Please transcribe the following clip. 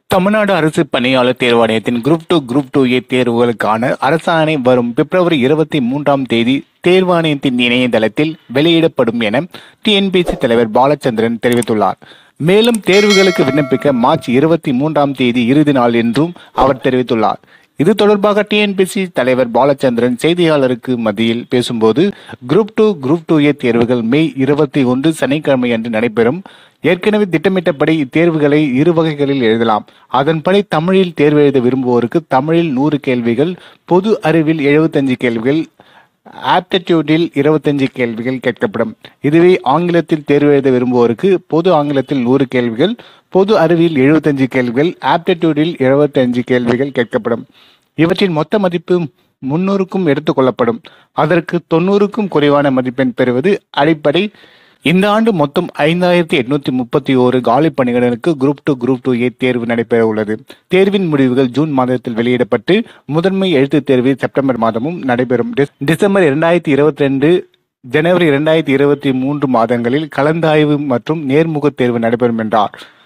தமிழ்நாடு அரசு பணியாளர் தேர்வாணையத்தின் group two group two A தேர்வுகளுக்கான அரசாணை வரும் பிப்ரவரி இருபத்தி மூன்றாம் தேதி தேர்வாணையத்தின் இணையதளத்தில் வெளியிடப்படும் என டிஎன்பிசி தலைவர் பாலச்சந்திரன் தெரிவித்துள்ளார் மேலும் தேர்வுகளுக்கு விண்ணப்பிக்க மார்ச் இருபத்தி மூன்றாம் தேதி இறுதி நாள் என்றும் அவர் தெரிவித்துள்ளார் இது தொடர்பாக டிஎன்பிசி தலைவர் பாலச்சந்திரன் செய்தியாளருக்கு மத்தியில் பேசும்போது group two group two A தேர்வுகள் மே இருபத்தி ஒன்று சனிக்கிழமை அன்று நடைபெறும் ஏற்கனவே திட்டமிட்டபடி இத்தேர்வுகளை இரு வகைகளில் எழுதலாம் அதன்படி தமிழில் தேர்வு எழுத விரும்புவோருக்கு தமிழில் நூறு கேள்விகள் பொது அறிவில் எழுபத்தஞ்சு கேள்விகள் ஆப்டிடியூடில் இருபத்தஞ்சு கேள்விகள் கேட்கப்படும் இதுவே ஆங்கிலத்தில் தேர்வு எழுத விரும்புவோருக்கு பொது ஆங்கிலத்தில் நூறு கேள்விகள் பொது அறிவியல் எழுபத்தஞ்சு கேள்விகள் ஆப்டிடியூடில் இருபத்தஞ்சு கேள்விகள் கேட்கப்படும் இவற்றின் மொத்த மதிப்பு முன்னூறுக்கும் எடுத்துக்கொள்ளப்படும் அதற்கு தொண்ணூறுக்கும் குறைவான மதிப்பெண் பெறுவது அடிப்படை இந்த ஆண்டு மொத்தம் ஐந்தாயிரத்தி எட்நூத்தி முப்பத்தி ஓரு காலி பணியிடங்களுக்கு group two group two A தேர்வு நடைபெற உள்ளது தேர்வின் முடிவுகள் ஜூன் மாதத்தில் வெளியிடப்பட்டு முதன்மை எழுத்துத் தேர்வு செப்டம்பர் மாதமும் நடைபெறும் டிஸ்- டிசம்பர் இரண்டாயிரத்தி இருபத்தி ரெண்டு ஜனவரி இரண்டாயிரத்தி இருபத்தி மூன்று மாதங்களில் கலந்தாய்வு மற்றும் நேர்முகத் தேர்வு நடைபெறும் என்றார்